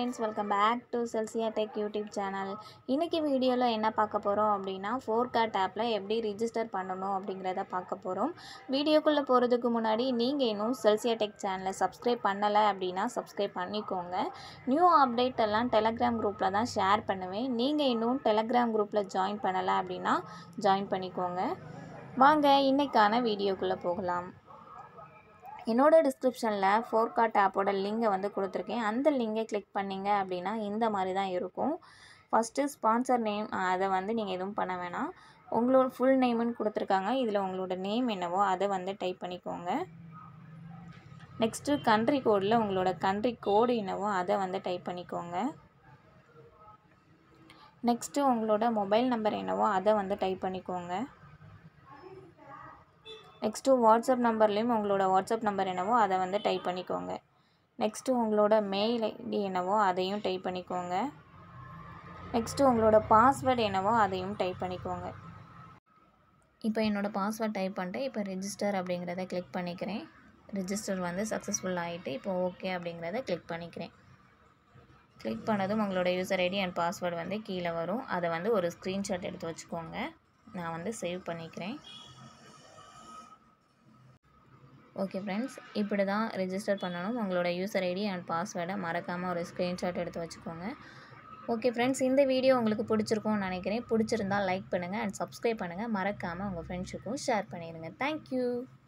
friends welcome back to Chelsea tech YouTube channel இன்றைக்கி வீடியோவில் என்ன பார்க்க போகிறோம் அப்படின்னா ஃபோர் கார்ட் ஆப்பில் எப்படி ரிஜிஸ்டர் பண்ணணும் அப்படிங்கிறத பார்க்க போகிறோம் வீடியோக்குள்ளே போகிறதுக்கு முன்னாடி நீங்கள் இன்னும் செல்சியா டெக் சேனலை சப்ஸ்கிரைப் பண்ணலை அப்படின்னா சப்ஸ்கிரைப் பண்ணிக்கோங்க நியூ அப்டேட் எல்லாம் டெலகிராம் குரூப்பில் தான் ஷேர் பண்ணுவேன் நீங்கள் இன்னும் டெலகிராம் குரூப்பில் ஜாயின் பண்ணலை அப்படின்னா ஜாயின் பண்ணிக்கோங்க வாங்க இன்றைக்கான வீடியோக்குள்ளே போகலாம் என்னோட டிஸ்கிரிப்ஷனில் ஃபோர் கார்ட் ஆப்போட லிங்கை வந்து கொடுத்துருக்கேன் அந்த லிங்கை கிளிக் பண்ணிங்க அப்படின்னா இந்த மாதிரி தான் இருக்கும் ஃபஸ்ட்டு ஸ்பான்சர் நேம் அதை வந்து நீங்கள் எதுவும் பண்ண வேணாம் உங்களோட ஃபுல் நேமுன்னு கொடுத்துருக்காங்க இதில் உங்களோட நேம் என்னவோ அதை வந்து டைப் பண்ணிக்கோங்க நெக்ஸ்ட்டு கண்ட்ரி கோடில் உங்களோட கண்ட்ரி கோடு என்னவோ அதை வந்து டைப் பண்ணிக்கோங்க நெக்ஸ்ட்டு உங்களோட மொபைல் நம்பர் என்னவோ அதை வந்து டைப் பண்ணிக்கோங்க நெக்ஸ்ட்டு வாட்ஸ்அப் நம்பர்லேயும் உங்களோட வாட்ஸ்அப் நம்பர் என்னவோ அதை வந்து டைப் பண்ணிக்கோங்க நெக்ஸ்ட்டு உங்களோட மெயில் ஐடி என்னவோ அதையும் டைப் பண்ணிக்கோங்க நெக்ஸ்ட்டு உங்களோட பாஸ்வேர்டு என்னவோ அதையும் டைப் பண்ணிக்கோங்க இப்போ என்னோடய பாஸ்வேர்ட் டைப் பண்ணிட்டு இப்போ ரெஜிஸ்டர் அப்படிங்கிறத கிளிக் பண்ணிக்கிறேன் ரெஜிஸ்டர் வந்து சக்ஸஸ்ஃபுல் ஆகிட்டு இப்போ ஓகே அப்படிங்கிறத கிளிக் பண்ணிக்கிறேன் கிளிக் பண்ணதும் உங்களோட யூசர் ஐடி அண்ட் பாஸ்வேர்டு வந்து கீழே வரும் அதை வந்து ஒரு ஸ்க்ரீன்ஷாட் எடுத்து வச்சுக்கோங்க நான் வந்து சேவ் பண்ணிக்கிறேன் ஓகே ஃப்ரெண்ட்ஸ் இப்படி தான் ரெஜிஸ்டர் பண்ணணும் உங்களோட யூசர் ஐடி அண்ட் பாஸ்வேர்டை மறக்காமல் ஒரு ஸ்க்ரீன்ஷாட் எடுத்து வச்சுக்கோங்க ஓகே ஃப்ரெண்ட்ஸ் இந்த வீடியோ உங்களுக்கு பிடிச்சிருக்கும்னு நினைக்கிறேன் பிடிச்சிருந்தால் லைக் பண்ணுங்கள் அண்ட் சப்ஸ்கிரைப் பண்ணுங்கள் மறக்காமல் உங்கள் ஃப்ரெண்ட்ஸுக்கும் ஷேர் பண்ணிடுங்க தேங்க்யூ